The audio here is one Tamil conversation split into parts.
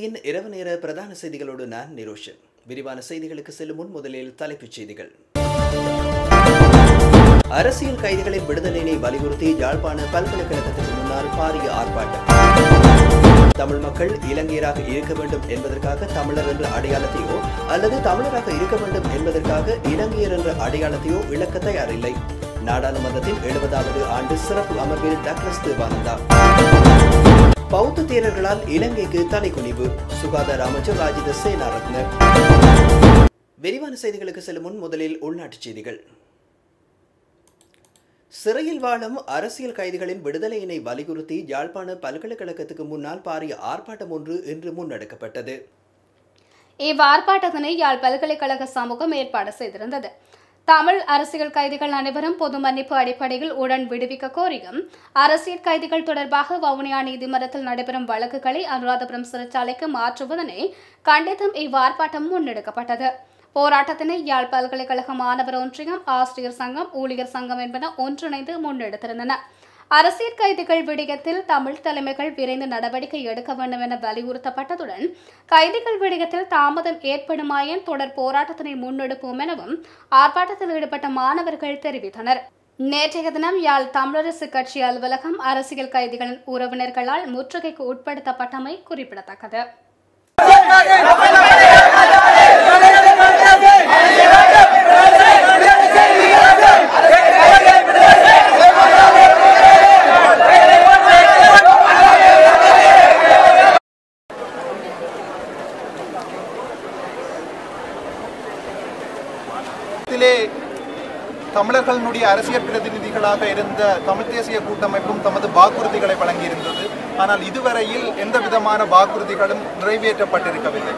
டிவியின் இரவு நேர பிரதான செய்திகளோடு நான் நிரோஷன் விரிவான செய்திகளுக்கு செல்லும் முன் முதலில் தலைப்புச் செய்திகள் அரசியல் கைதிகளின் விடுதலையினை வலியுறுத்தி யாழ்ப்பாண பல்கலைக்கழகத்துக்கு முன்னால் பாரிய ஆர்ப்பாட்டம் தமிழ் மக்கள் இலங்கையராக இருக்க வேண்டும் என்பதற்காக தமிழர் என்ற அடையாளத்தையோ அல்லது தமிழராக இருக்க வேண்டும் என்பதற்காக இலங்கையர் என்ற அடையாளத்தையோ இழக்க தயாரில்லை நாடாளுமன்றத்தின் எழுபதாவது ஆண்டு சிறப்பு அமர்வில் டக்ளஸ் தேவானந்தா பௌத்த தேரர்களால் இலங்கைக்கு தலைக்குனிவு சுகாதார அமைச்சர் ராஜித சேனாரத்ன விரிவான செய்திகளுக்கு செல்லும் முன் முதலில் உள்நாட்டுச் செய்திகள் சிறையில் வாழும் அரசியல் கைதிகளின் விடுதலையினை வலியுறுத்தி யாழ்ப்பாண பல்கலைக்கழகத்துக்கு முன்னால் பாரிய ஆர்ப்பாட்டம் ஒன்று இன்று முன்னெடுக்கப்பட்டது இவ்வார்ப்பாட்டத்தினை யாழ் பல்கலைக்கழக சமூகம் ஏற்பாடு செய்திருந்தது தமிழ் அரசியல் கைதிகள் அனைவரும் பொது மன்னிப்பு அடிப்படையில் உடன் விடுவிக்க கோரியும் அரசியல் கைதிகள் தொடர்பாக வவுனியா நீதிமன்றத்தில் நடைபெறும் வழக்குகளை அனுராதபுரம் சிறைச்சாலைக்கு மாற்றுவதனை கண்டித்தும் இவ்வார்ப்பாட்டம் முன்னெடுக்கப்பட்டது போராட்டத்தினை யாழ் பல்கலைக்கழக மாணவர் ஒன்றியம் ஆசிரியர் சங்கம் ஊழியர் சங்கம் என்பன ஒன்றிணைந்து முன்னெடுத்திருந்தன அரசியல் கைதிகள் விடயத்தில் தமிழ் தலைமைகள் விரைந்து நடவடிக்கை எடுக்க வேண்டும் என வலியுறுத்தப்பட்டதுடன் கைதிகள் விடயத்தில் தாமதம் ஏற்படுமாயின் தொடர் போராட்டத்தினை முன்னெடுப்போம் எனவும் ஆர்ப்பாட்டத்தில் ஈடுபட்ட மாணவர்கள் தெரிவித்தனர் நேற்றைய தினம் யாழ் தமிழரசு கட்சி அலுவலகம் அரசியல் கைதிகளின் உறவினர்களால் முற்றுகைக்கு உட்படுத்தப்பட்டமை குறிப்பிடத்தக்கது இதிலே தமிழர்களுடைய அரசியல் பிரதிநிதிகளாக இருந்த தமிழ் தேசிய கூட்டமைப்பும் தமது வாக்குறுதிகளை வழங்கியிருந்தது ஆனால் இதுவரையில் எந்த விதமான வாக்குறுதிகளும் நிறைவேற்றப்பட்டிருக்கவில்லை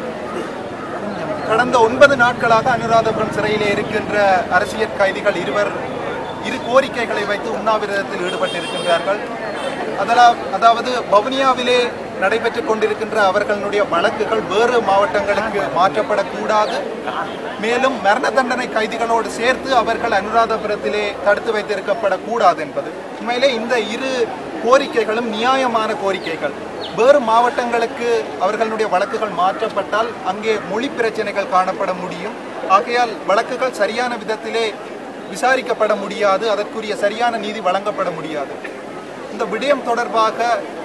கடந்த ஒன்பது நாட்களாக அனுராதபுரம் சிறையிலே இருக்கின்ற அரசியல் கைதிகள் இருவர் இரு கோரிக்கைகளை வைத்து உண்ணாவிரதத்தில் ஈடுபட்டிருக்கின்றார்கள் அதலா அதாவது வவுனியாவிலே நடைபெற்றுக் கொண்டிருக்கின்ற அவர்களுடைய வழக்குகள் வேறு மாவட்டங்களுக்கு மாற்றப்படக்கூடாது மேலும் மரண தண்டனை கைதிகளோடு சேர்த்து அவர்கள் அனுராதபுரத்திலே தடுத்து வைத்திருக்கப்படக்கூடாது என்பது உண்மையிலே இந்த இரு கோரிக்கைகளும் நியாயமான கோரிக்கைகள் வேறு மாவட்டங்களுக்கு அவர்களுடைய வழக்குகள் மாற்றப்பட்டால் அங்கே மொழி பிரச்சனைகள் காணப்பட முடியும் ஆகையால் வழக்குகள் சரியான விதத்திலே விசாரிக்கப்பட முடியாது அதற்குரிய சரியான நீதி வழங்கப்பட முடியாது இந்த விடயம் தொடர்பாக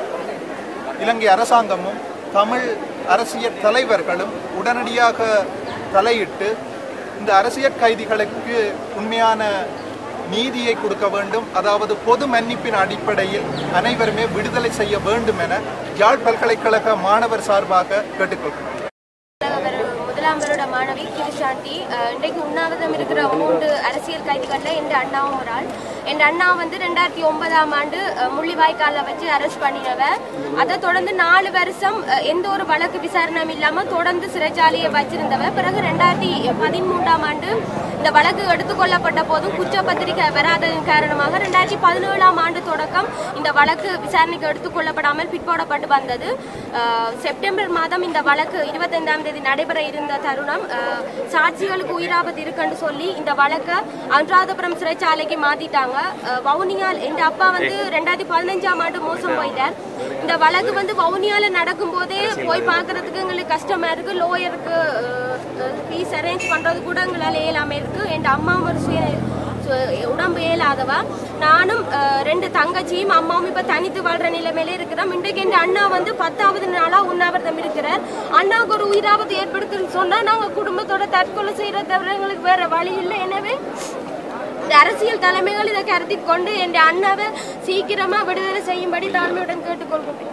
இலங்கை அரசாங்கமும் தமிழ் அரசியல் தலைவர்களும் உடனடியாக தலையிட்டு இந்த அரசியல் கைதிகளுக்கு உண்மையான நீதியை கொடுக்க வேண்டும் அதாவது பொது மன்னிப்பின் அடிப்படையில் அனைவருமே விடுதலை செய்ய வேண்டும் என யாழ் பல்கலைக்கழக மாணவர் சார்பாக கேட்டுக்கொள்கிறோம் முதலாம் வருட மாணவி கிருஷாந்தி அஹ், இன்றைக்கு உண்ணாவிரதம் இருக்கிற மூன்று அரசியல் கைதிகளில் என் அண்ணாவும் ஒரு ஆள் என் அண்ணா வந்து ரெண்டாயிரத்தி ஒன்பதாம் ஆண்டு அஹ், முள்ளிவாய்க்காலில் வச்சு அரெஸ்ட் பண்ணினவ அதை தொடர்ந்து நாலு வருஷம் அஹ், எந்த ஒரு வழக்கு விசாரணையும் இல்லாமல் தொடர்ந்து சிறைச்சாலையை வச்சிருந்தவ பிறகு ரெண்டாயிரத்தி பதிமூன்றாம் ஆண்டு இந்த வழக்கு எடுத்துக்கொள்ளப்பட்ட போதும் குற்றப்பத்திரிகை வராததன் காரணமாக ரெண்டாயிரத்தி பதினேழாம் ஆண்டு தொடக்கம் இந்த வழக்கு விசாரணைக்கு எடுத்துக்கொள்ளப்படாமல் பிற்போடப்பட்டு வந்தது அஹ், செப்டம்பர் மாதம் இந்த வழக்கு இருபத்தைந்தாம் தேதி நடைபெற இருந்த தருணம் அஹ், சாட்சிகளுக்கு உயிராபத்து இருக்குன்னு சொல்லி இந்த வழக்கை அனுராதபுரம் சிறைச்சாலைக்கு மாத்திட்டாங்க அஹ், வவுனியால் எங்க அப்பா வந்து ரெண்டாயிரத்தி பதினஞ்சாம் ஆண்டு மோசம் போயிட்டார் இந்த வழக்கு வந்து வவுனியால நடக்கும் போதே போய் பார்க்கறதுக்கு எங்களுக்கு கஷ்டமா இருக்கு லோயருக்கு ஃபீஸ் அரேஞ்ச் பண்றது கூட எங்களால் இயலாம இருக்கு என் அம்மாவும் ஒரு சுய சு- உடம்பு இயலாதவா நானும் அஹ், ரெண்டு தங்கச்சியும் அம்மாவும் இப்ப தனித்து வாழ்ற நிலைமையில இருக்கிறோம் இன்றைக்கு என் அண்ணா வந்து பத்தாவது நாளா உண்ணாவிரதம் இருக்கிறார் அண்ணாவுக்கு ஒரு உயிராபத்து ஏற்படுத்துன்னு சொன்னா நாங்க குடும்பத்தோட தற்கொலை செய்யற தவிர எங்களுக்கு வேற வழி இல்லை எனவே இந்த அரசியல் தலைமைகள் இதை கருத்தில் கொண்டு என் அண்ணாவை சீக்கிரமா விடுதலை செய்யும்படி தாழ்மையுடன் கேட்டுக்கொள்கிறேன்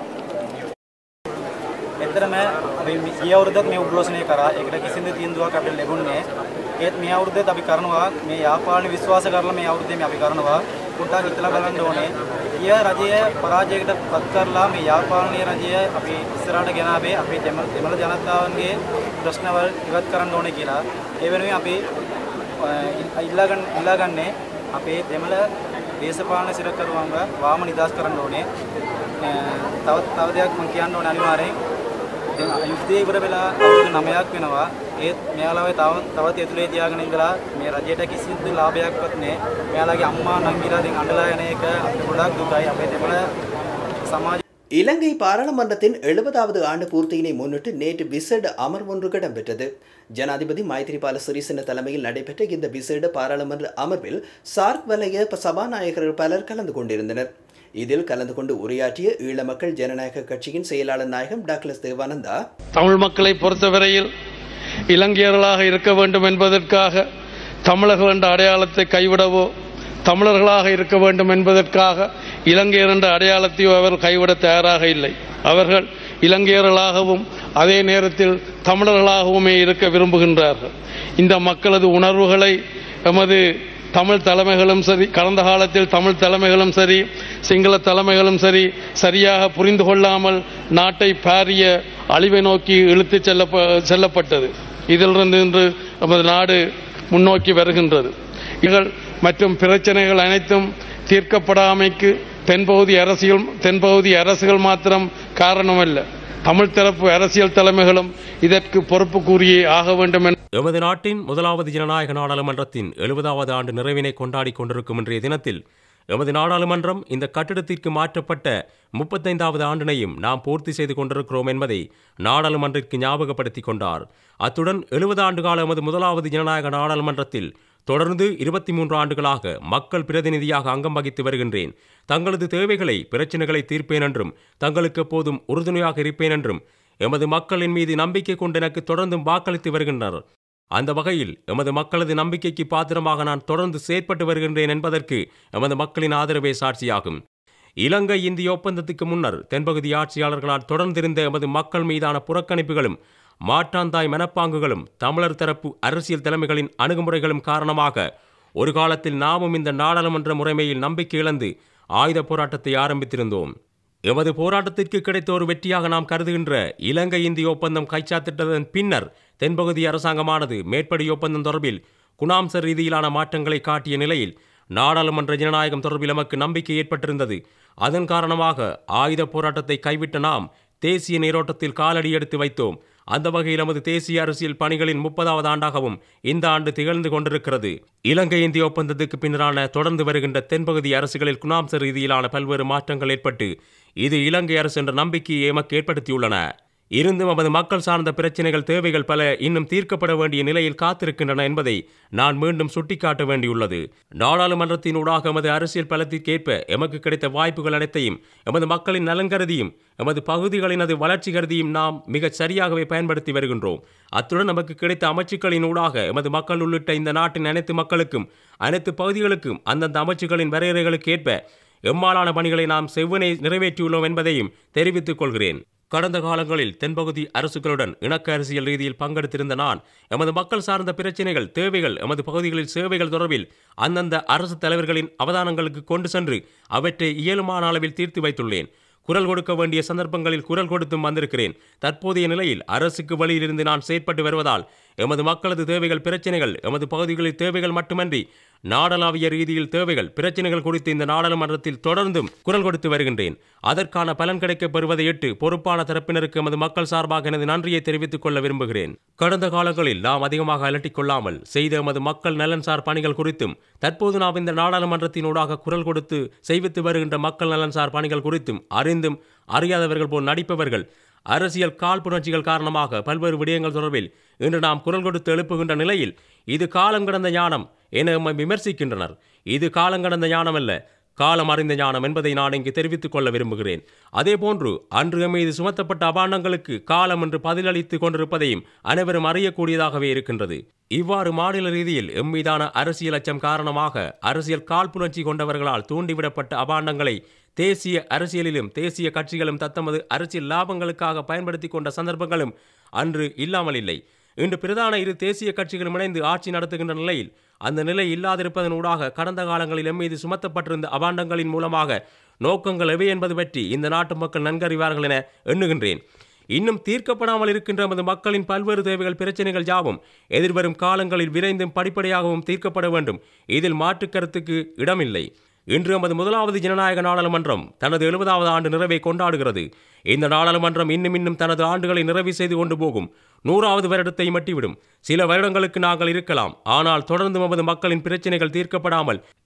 එතරම අපි ගිය අවුරුද්දත් මේ උද්ඝෝෂණය කරා. ඒකට කිසිදු තීන්දුවක් අපිට ලැබුණේ ඒත් මේ අවුරුද්දේත් අපි කරනවා මේ යාපාලන විශ්වාස කරලා මේ අවුරුද්දේ මේ අපි කරනවා. පොඩ්ඩක් හිතලා බලන්න ඕනේ. ගිය රජය පරාජයකට පත් කරලා මේ යාපාලනීය රජය අපි ඉස්සරහට ගෙනාවේ අපේ දෙමළ දෙමළ ජනතාවන්ගේ ප්‍රශ්නවල් ඉවත් කරන්න ඕනේ කියලා. ඒ වෙනුවෙන් අපි අ, ඉල්ලාගන්න ඉල්ලාගන්නේ අපේ දෙමළ දේශපාලන සිරකරුවන්ව වාම නිදහස් කරන්න ඕනේ. අ, තව තව දෙයක් මම කියන්න ඕනේ අනිවාර්යෙන් දැන් යුද්ධය ඉවර වෙලා අවුරුදු 9ක් වෙනවා. ඒත් මෙයාලාවේ තව තවත් ඇතුලේ තියාගෙන ඉඳලා මේ රජයට කිසිදු ලාභයක්වත් නැහැ. මෙයාලාගේ අම්මා නංගිලා දැන් අඬලා යන එක අපිට ගොඩක් දුකයි. අපේ දෙමළ සමාජ இலங்கை பாராளுமன்றத்தின் எழுபதாவது ஆண்டு பூர்த்தியினை முன்னிட்டு நேற்று விசேட அமர்வு ஒன்று இடம்பெற்றது ஜனாதிபதி மைத்ரிபால சிறிசேன தலைமையில் நடைபெற்ற இந்த விசேட பாராளுமன்ற அமர்வில் சார்க் வலய சபாநாயகர்கள் பலர் கலந்து கொண்டிருந்தனர் இதில் கலந்து கொண்டு உரையாற்றிய ஈழ மக்கள் ஜனநாயக கட்சியின் செயலாளர் நாயகம் டாக்லஸ் தேவானந்தா தமிழ் மக்களை பொறுத்தவரையில் இலங்கையர்களாக இருக்க வேண்டும் என்பதற்காக தமிழர்கள் என்ற அடையாளத்தை கைவிடவோ தமிழர்களாக இருக்க வேண்டும் என்பதற்காக இலங்கையர் என்ற அடையாளத்தையோ அவர் கைவிட தயாராக இல்லை அவர்கள் இலங்கையர்களாகவும் அதே நேரத்தில் தமிழர்களாகவுமே இருக்க விரும்புகின்றார்கள் இந்த மக்களது உணர்வுகளை எமது தமிழ் தலைமைகளும் சரி கடந்த காலத்தில் தமிழ் தலைமைகளும் சரி சிங்கள தலைமைகளும் சரி சரியாக புரிந்து கொள்ளாமல் நாட்டை பாரிய அழிவை நோக்கி இழுத்துச் செல்ல செல்லப்பட்டது இதிலிருந்து இன்று நமது நாடு முன்னோக்கி வருகின்றது இகள் மற்றும் பிரச்சனைகள் அனைத்தும் தீர்க்கப்படாமைக்கு தென்பகுதி அரசியல் தென்பகுதி அரசுகள் மாத்திரம் காரணமல்ல தமிழ் தரப்பு அரசியல் தலைமைகளும் இதற்கு பொறுப்பு கூறியே ஆக வேண்டும் என எமது நாட்டின் முதலாவது ஜனநாயக நாடாளுமன்றத்தின் எழுபதாவது ஆண்டு நிறைவினை கொண்டாடி கொண்டிருக்கும் இன்றைய தினத்தில் எமது நாடாளுமன்றம் இந்த கட்டிடத்திற்கு மாற்றப்பட்ட முப்பத்தைந்தாவது ஆண்டினையும் நாம் பூர்த்தி செய்து கொண்டிருக்கிறோம் என்பதை நாடாளுமன்றத்திற்கு ஞாபகப்படுத்திக் கொண்டார் அத்துடன் எழுபது ஆண்டு கால எமது முதலாவது ஜனநாயக நாடாளுமன்றத்தில் தொடர்ந்து இருபத்தி மூன்று ஆண்டுகளாக மக்கள் பிரதிநிதியாக அங்கம் வகித்து வருகின்றேன் தங்களது தேவைகளை பிரச்சனைகளை தீர்ப்பேன் என்றும் தங்களுக்கு எப்போதும் உறுதுணையாக இருப்பேன் என்றும் எமது மக்களின் மீது நம்பிக்கை கொண்டு எனக்கு தொடர்ந்தும் வாக்களித்து வருகின்றனர் அந்த வகையில் எமது மக்களது நம்பிக்கைக்கு பாத்திரமாக நான் தொடர்ந்து செயற்பட்டு வருகின்றேன் என்பதற்கு எமது மக்களின் ஆதரவே சாட்சியாகும் இலங்கை இந்திய ஒப்பந்தத்துக்கு முன்னர் தென்பகுதி ஆட்சியாளர்களால் தொடர்ந்திருந்த எமது மக்கள் மீதான புறக்கணிப்புகளும் மாற்றாந்தாய் மனப்பாங்குகளும் தமிழர் தரப்பு அரசியல் தலைமைகளின் அணுகுமுறைகளும் காரணமாக ஒரு காலத்தில் நாமும் இந்த நாடாளுமன்ற முறைமையில் நம்பிக்கை இழந்து ஆயுத போராட்டத்தை ஆரம்பித்திருந்தோம் எமது போராட்டத்திற்கு கிடைத்த ஒரு வெற்றியாக நாம் கருதுகின்ற இலங்கை இந்திய ஒப்பந்தம் கைச்சாத்திட்டதன் பின்னர் தென்பகுதி அரசாங்கமானது மேற்படி ஒப்பந்தம் தொடர்பில் குணாம்ச ரீதியிலான மாற்றங்களை காட்டிய நிலையில் நாடாளுமன்ற ஜனநாயகம் தொடர்பில் நமக்கு நம்பிக்கை ஏற்பட்டிருந்தது அதன் காரணமாக ஆயுத போராட்டத்தை கைவிட்ட நாம் தேசிய நீரோட்டத்தில் காலடி எடுத்து வைத்தோம் அந்த வகையில் நமது தேசிய அரசியல் பணிகளின் முப்பதாவது ஆண்டாகவும் இந்த ஆண்டு திகழ்ந்து கொண்டிருக்கிறது இலங்கை இந்திய ஒப்பந்தத்துக்கு பின்னரான தொடர்ந்து வருகின்ற தென்பகுதி அரசுகளில் குணாம்ச ரீதியிலான பல்வேறு மாற்றங்கள் ஏற்பட்டு இது இலங்கை அரசு என்ற நம்பிக்கையை எமக்கு ஏற்படுத்தியுள்ளன இருந்தும் நமது மக்கள் சார்ந்த பிரச்சனைகள் தேவைகள் பல இன்னும் தீர்க்கப்பட வேண்டிய நிலையில் காத்திருக்கின்றன என்பதை நான் மீண்டும் சுட்டிக்காட்ட வேண்டியுள்ளது நாடாளுமன்றத்தின் ஊடாக எமது அரசியல் பலத்திற்கேற்ப எமக்கு கிடைத்த வாய்ப்புகள் அனைத்தையும் எமது மக்களின் நலன் கருதியும் எமது பகுதிகளினது வளர்ச்சி கருதியும் நாம் மிகச் சரியாகவே பயன்படுத்தி வருகின்றோம் அத்துடன் நமக்கு கிடைத்த அமைச்சுக்களின் ஊடாக எமது மக்கள் உள்ளிட்ட இந்த நாட்டின் அனைத்து மக்களுக்கும் அனைத்து பகுதிகளுக்கும் அந்தந்த அமைச்சுக்களின் வரையறைகளுக்கு ஏற்ப எம்மாலான பணிகளை நாம் செவ்வனை நிறைவேற்றியுள்ளோம் என்பதையும் தெரிவித்துக் கொள்கிறேன் கடந்த காலங்களில் தென்பகுதி அரசுகளுடன் இணக்க அரசியல் ரீதியில் பங்கெடுத்திருந்த நான் எமது மக்கள் சார்ந்த பிரச்சினைகள் தேவைகள் எமது பகுதிகளில் சேவைகள் தொடர்பில் அந்தந்த அரசு தலைவர்களின் அவதானங்களுக்கு கொண்டு சென்று அவற்றை இயலுமான அளவில் தீர்த்து வைத்துள்ளேன் குரல் கொடுக்க வேண்டிய சந்தர்ப்பங்களில் குரல் கொடுத்தும் வந்திருக்கிறேன் தற்போதைய நிலையில் அரசுக்கு வழியிலிருந்து நான் செயற்பட்டு வருவதால் எமது மக்களது தேவைகள் பிரச்சினைகள் எமது பகுதிகளில் தேவைகள் மட்டுமன்றி நாடளாவிய ரீதியில் தேவைகள் பிரச்சினைகள் குறித்து இந்த நாடாளுமன்றத்தில் தொடர்ந்தும் குரல் கொடுத்து வருகின்றேன் அதற்கான பலன் கிடைக்கப் பெறுவதையிட்டு பொறுப்பான தரப்பினருக்கு எமது மக்கள் சார்பாக எனது நன்றியை தெரிவித்துக் கொள்ள விரும்புகிறேன் கடந்த காலங்களில் நாம் அதிகமாக அலட்டிக் கொள்ளாமல் செய்த எமது மக்கள் நலன் சார் பணிகள் குறித்தும் தற்போது நாம் இந்த நாடாளுமன்றத்தினூடாக குரல் கொடுத்து செய்வித்து வருகின்ற மக்கள் நலன் சார் பணிகள் குறித்தும் அறிந்தும் அறியாதவர்கள் போல் நடிப்பவர்கள் அரசியல் காழ்ப்புணர்ச்சிகள் காரணமாக பல்வேறு விடயங்கள் தொடர்பில் இன்று நாம் குரல் கொடுத்து எழுப்புகின்ற நிலையில் இது காலம் கடந்த ஞானம் என எம்மை விமர்சிக்கின்றனர் இது காலம் கடந்த ஞானம் அல்ல காலம் அறிந்த ஞானம் என்பதை நான் இங்கு தெரிவித்துக் கொள்ள விரும்புகிறேன் அதேபோன்று அன்று எம் மீது சுமத்தப்பட்ட அபாண்டங்களுக்கு காலம் என்று பதிலளித்துக் கொண்டிருப்பதையும் அனைவரும் அறியக்கூடியதாகவே இருக்கின்றது இவ்வாறு மாநில ரீதியில் எம் மீதான அரசியல் அச்சம் காரணமாக அரசியல் காழ்ப்புணர்ச்சி கொண்டவர்களால் தூண்டிவிடப்பட்ட அபாண்டங்களை தேசிய அரசியலிலும் தேசிய கட்சிகளும் தத்தமது அரசியல் லாபங்களுக்காக பயன்படுத்தி கொண்ட சந்தர்ப்பங்களும் அன்று இல்லாமல் இல்லை இன்று பிரதான இரு தேசிய கட்சிகளும் இணைந்து ஆட்சி நடத்துகின்ற நிலையில் அந்த நிலை இல்லாதிருப்பதன் ஊடாக கடந்த காலங்களில் எம் மீது சுமத்தப்பட்டிருந்த அபாண்டங்களின் மூலமாக நோக்கங்கள் எவை என்பது பற்றி இந்த நாட்டு மக்கள் நன்கறிவார்கள் என எண்ணுகின்றேன் இன்னும் தீர்க்கப்படாமல் இருக்கின்ற நமது மக்களின் பல்வேறு தேவைகள் பிரச்சனைகள் யாவும் எதிர்வரும் காலங்களில் விரைந்தும் படிப்படியாகவும் தீர்க்கப்பட வேண்டும் இதில் மாற்று கருத்துக்கு இடமில்லை இன்று நமது முதலாவது ஜனநாயக நாடாளுமன்றம் தனது எழுபதாவது ஆண்டு நிறைவை கொண்டாடுகிறது இந்த நாடாளுமன்றம் இன்னும் இன்னும் தனது ஆண்டுகளை நிறைவு செய்து கொண்டு போகும் நூறாவது வருடத்தை மட்டிவிடும் சில வருடங்களுக்கு நாங்கள் இருக்கலாம் ஆனால் தொடர்ந்து நமது மக்களின் பிரச்சனைகள் தீர்க்கப்படாமல்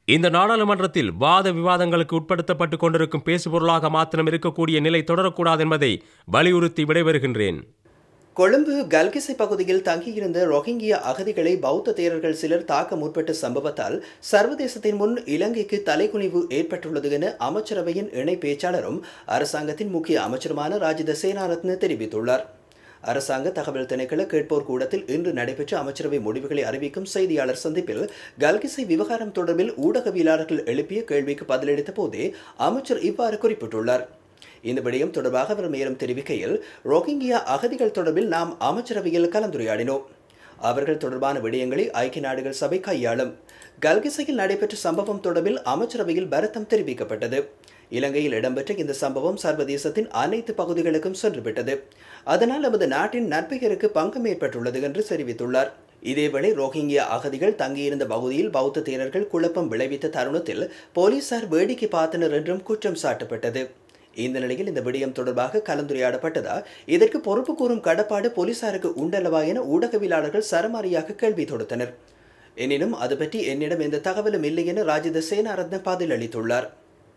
இந்த நாடாளுமன்றத்தில் வாத விவாதங்களுக்கு உட்படுத்தப்பட்டு கொண்டிருக்கும் பேசுபொருளாக மாத்திரம் இருக்கக்கூடிய நிலை தொடரக்கூடாது என்பதை வலியுறுத்தி விடைபெறுகின்றேன் கொழும்பு கல்கிசை பகுதியில் தங்கியிருந்த ரோஹிங்கிய அகதிகளை பௌத்த தேரர்கள் சிலர் தாக்க முற்பட்ட சம்பவத்தால் சர்வதேசத்தின் முன் இலங்கைக்கு தலைகுனிவு ஏற்பட்டுள்ளது என அமைச்சரவையின் இணை பேச்சாளரும் அரசாங்கத்தின் முக்கிய அமைச்சருமான ராஜித சேனாரத்ன தெரிவித்துள்ளார் அரசாங்க தகவல் திணைக்கள கேட்போர் கூடத்தில் இன்று நடைபெற்ற அமைச்சரவை முடிவுகளை அறிவிக்கும் செய்தியாளர் சந்திப்பில் கல்கிசை விவகாரம் தொடர்பில் ஊடகவியலாளர்கள் எழுப்பிய கேள்விக்கு பதிலளித்த போதே அமைச்சர் இவ்வாறு குறிப்பிட்டுள்ளார் இந்த விடயம் தொடர்பாக அவர் மேலும் தெரிவிக்கையில் ரோஹிங்கியா அகதிகள் தொடர்பில் நாம் அமைச்சரவையில் கலந்துரையாடினோம் அவர்கள் தொடர்பான விடயங்களை ஐக்கிய நாடுகள் சபை கையாளும் கல்கிசையில் நடைபெற்ற சம்பவம் தொடர்பில் அமைச்சரவையில் வருத்தம் தெரிவிக்கப்பட்டது இலங்கையில் இடம்பெற்ற இந்த சம்பவம் சர்வதேசத்தின் அனைத்து பகுதிகளுக்கும் சென்றுவிட்டது அதனால் நமது நாட்டின் நற்பெயருக்கு பங்கம் ஏற்பட்டுள்ளது என்று தெரிவித்துள்ளார் இதேவேளை ரோஹிங்கியா அகதிகள் தங்கியிருந்த பகுதியில் பௌத்த தேரர்கள் குழப்பம் விளைவித்த தருணத்தில் போலீசார் வேடிக்கை பார்த்தனர் என்றும் குற்றம் சாட்டப்பட்டது இந்த நிலையில் இந்த விடயம் தொடர்பாக கலந்துரையாடப்பட்டதா இதற்கு பொறுப்பு கூறும் கடப்பாடு போலீசாருக்கு உண்டல்லவா என ஊடகவியலாளர்கள் சரமாரியாக கேள்வி தொடுத்தனர் எனினும் அது பற்றி என்னிடம் எந்த தகவலும் இல்லை என ராஜித சேனாரத்ன பதிலளித்துள்ளார்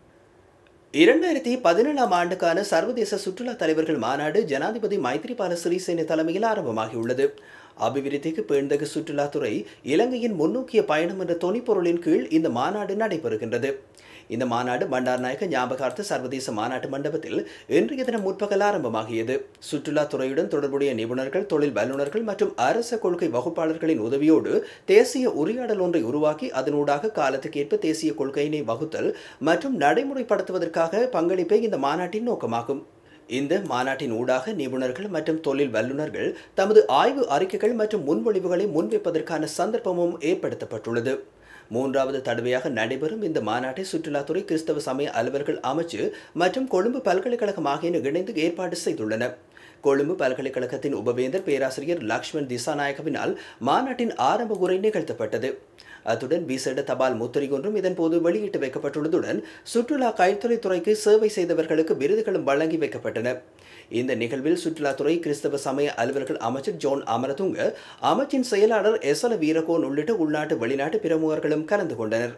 இரண்டாயிரத்தி பதினேழாம் ஆண்டுக்கான சர்வதேச சுற்றுலா தலைவர்கள் மாநாடு ஜனாதிபதி மைத்ரிபால சிறிசேன தலைமையில் ஆரம்பமாகியுள்ளது அபிவிருத்திக்கு பேண்தகு சுற்றுலாத்துறை இலங்கையின் முன்னோக்கிய பயணம் என்ற தொனிப்பொருளின் கீழ் இந்த மாநாடு நடைபெறுகின்றது இந்த மாநாடு பண்டார்நாயக்க ஞாபகார்த்த சர்வதேச மாநாட்டு மண்டபத்தில் இன்றைய தினம் முற்பகல் ஆரம்பமாகியது சுற்றுலா துறையுடன் தொடர்புடைய நிபுணர்கள் தொழில் வல்லுநர்கள் மற்றும் அரச கொள்கை வகுப்பாளர்களின் உதவியோடு தேசிய உரையாடல் ஒன்றை உருவாக்கி அதனூடாக காலத்துக்கேற்ப தேசிய கொள்கையினை வகுத்தல் மற்றும் நடைமுறைப்படுத்துவதற்காக பங்களிப்பே இந்த மாநாட்டின் நோக்கமாகும் இந்த மாநாட்டின் ஊடாக நிபுணர்கள் மற்றும் தொழில் வல்லுநர்கள் தமது ஆய்வு அறிக்கைகள் மற்றும் முன்மொழிவுகளை முன்வைப்பதற்கான சந்தர்ப்பமும் ஏற்படுத்தப்பட்டுள்ளது மூன்றாவது தடவையாக நடைபெறும் இந்த மாநாட்டை சுற்றுலாத்துறை கிறிஸ்தவ சமய அலுவலர்கள் அமைச்சு மற்றும் கொழும்பு பல்கலைக்கழகம் ஆகியன இணைந்து ஏற்பாடு செய்துள்ளன கொழும்பு பல்கலைக்கழகத்தின் உபவேந்தர் பேராசிரியர் லக்ஷ்மண் திசாநாயகவினால் மாநாட்டின் ஆரம்ப உரை நிகழ்த்தப்பட்டது அத்துடன் விசேட தபால் முத்திரை ஒன்றும் இதன்போது வெளியிட்டு வைக்கப்பட்டுள்ளதுடன் சுற்றுலா கைத்தொழில் துறைக்கு சேவை செய்தவர்களுக்கு விருதுகளும் வழங்கி வைக்கப்பட்டன இந்த நிகழ்வில் சுற்றுலாத்துறை கிறிஸ்தவ சமய அலுவலர்கள் அமைச்சர் ஜோன் அமரதுங்க அமைச்சின் செயலாளர் எஸ்எல வீரகோன் உள்ளிட்ட உள்நாட்டு வெளிநாட்டு பிரமுகர்களும் கலந்து கொண்டனர்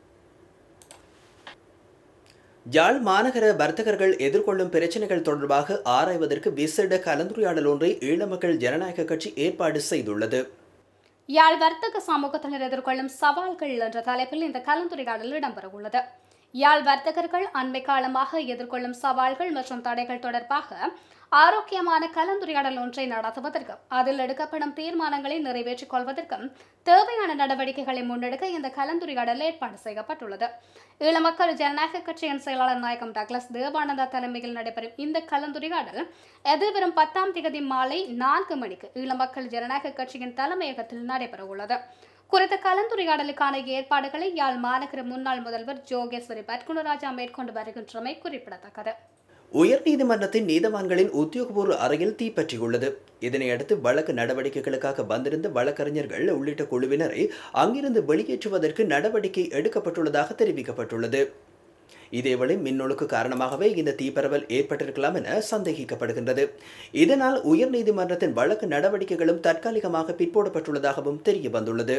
யாழ் மாநகர வர்த்தகர்கள் எதிர்கொள்ளும் பிரச்சனைகள் தொடர்பாக ஆராய்வதற்கு விசேட கலந்துரையாடல் ஒன்றை ஈழமக்கள் ஜனநாயக கட்சி ஏற்பாடு செய்துள்ளது யாழ் வர்த்தக சமூகத்தினர் எதிர்கொள்ளும் சவால்கள் என்ற தலைப்பில் இந்த கலந்துரையாடல் இடம்பெற உள்ளது யாழ் வர்த்தகர்கள் அண்மை காலமாக எதிர்கொள்ளும் சவால்கள் மற்றும் தடைகள் தொடர்பாக ஆரோக்கியமான கலந்துரையாடல் ஒன்றை நடத்துவதற்கும் அதில் எடுக்கப்படும் தீர்மானங்களை நிறைவேற்றிக் கொள்வதற்கும் தேவையான நடவடிக்கைகளை முன்னெடுக்க இந்த கலந்துரையாடல் ஏற்பாடு செய்யப்பட்டுள்ளது ஈழமக்கள் ஜனநாயக கட்சியின் செயலாளர் நாயகம் டக்ளஸ் தேவானந்தா தலைமையில் நடைபெறும் இந்த கலந்துரையாடல் எதிர்வரும் பத்தாம் தேதி மாலை நான்கு மணிக்கு ஈழமக்கள் ஜனநாயக கட்சியின் தலைமையகத்தில் நடைபெற உள்ளது குறித்த கலந்துரையாடலுக்கான ஏற்பாடுகளை யாழ் மாநகர முன்னாள் முதல்வர் ஜோகேஸ்வரி பட்குணராஜா மேற்கொண்டு வருகின்றமை குறிப்பிடத்தக்கது உயர்நீதிமன்றத்தின் நீதவான்களின் உத்தியோகபூர்வ அறையில் தீப்பற்றியுள்ளது இதனையடுத்து வழக்கு நடவடிக்கைகளுக்காக வந்திருந்த வழக்கறிஞர்கள் உள்ளிட்ட குழுவினரை அங்கிருந்து வெளியேற்றுவதற்கு நடவடிக்கை எடுக்கப்பட்டுள்ளதாக தெரிவிக்கப்பட்டுள்ளது இதேவேளை மின்னொழுக்கு காரணமாகவே இந்த தீப்பரவல் ஏற்பட்டிருக்கலாம் என சந்தேகிக்கப்படுகின்றது இதனால் உயர்நீதிமன்றத்தின் வழக்கு நடவடிக்கைகளும் தற்காலிகமாக பிற்போடப்பட்டுள்ளதாகவும் தெரிய வந்துள்ளது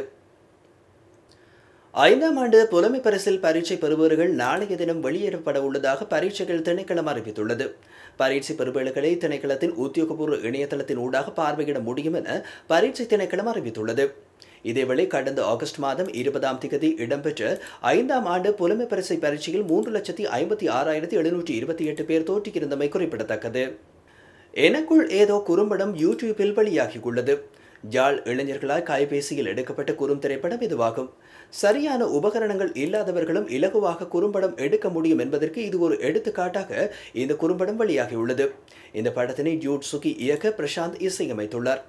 ஐந்தாம் ஆண்டு புலமை பரிசில் பரீட்சை பெறுபவர்கள் நாளைய தினம் வெளியிடப்பட உள்ளதாக பரீட்சைகள் திணைக்களம் அறிவித்துள்ளது பரீட்சை பெறுபவர்களை திணைக்களத்தின் உத்தியோகபூர்வ இணையதளத்தின் ஊடாக பார்வையிட முடியும் என பரீட்சை திணைக்களம் அறிவித்துள்ளது இதேவேளை கடந்த ஆகஸ்ட் மாதம் இருபதாம் திகதி இடம்பெற்ற ஐந்தாம் ஆண்டு புலமை பரிசை பரீட்சையில் மூன்று லட்சத்தி ஐம்பத்தி ஆறாயிரத்தி எழுநூற்றி இருபத்தி எட்டு பேர் தோற்றியிருந்தமை குறிப்பிடத்தக்கது எனக்குள் ஏதோ குறும்படம் யூடியூப்பில் வெளியாகியுள்ளது ஜாழ் இளைஞர்களால் கைபேசியில் எடுக்கப்பட்ட குறும் திரைப்படம் இதுவாகும் சரியான உபகரணங்கள் இல்லாதவர்களும் இலகுவாக குறும்படம் எடுக்க முடியும் என்பதற்கு இது ஒரு எடுத்துக்காட்டாக இந்த குறும்படம் வெளியாகியுள்ளது இந்த படத்தினை ஜூட் சுகி இயக்க பிரசாந்த் இசையமைத்துள்ளார்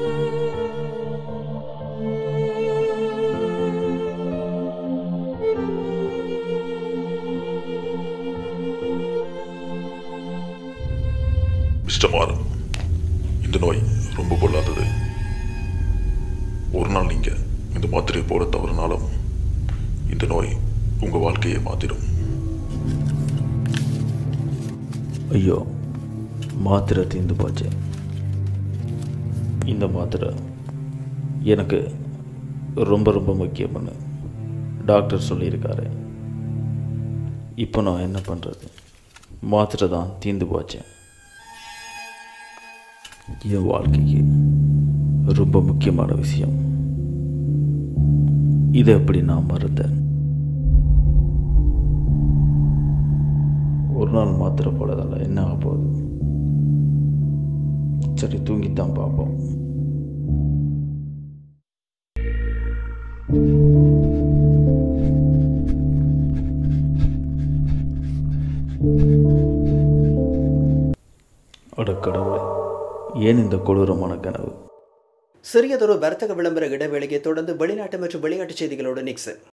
மிஸ்டர் மாறன் இந்த நோய் ரொம்ப பொல்லாதது ஒரு நாள் நீங்க இந்த மாத்திரையை போட தவறினாலும் இந்த நோய் உங்க வாழ்க்கையை மாத்திடும் ஐயோ மாத்திரை தீர்ந்து போச்சு இந்த மாத்திரை எனக்கு ரொம்ப ரொம்ப முக்கியம்னு டாக்டர் சொல்லியிருக்காரு இப்போ நான் என்ன பண்ணுறது மாத்திரை தான் தீந்து போச்சேன் என் வாழ்க்கைக்கு ரொம்ப முக்கியமான விஷயம் இதை எப்படி நான் மறந்தேன் ஒரு நாள் மாத்திரை போடதால என்ன ஆக போகுது சரி தூங்கித்தான் பார்ப்போம் அட கடவுளே ஏன் இந்த கொடூரமான கனவு சிறியதொரு வர்த்தக விளம்பர இடைவேளையை தொடர்ந்து வெளிநாட்டு மற்றும் வெளிநாட்டு செய்திகளோடு நிக்சன்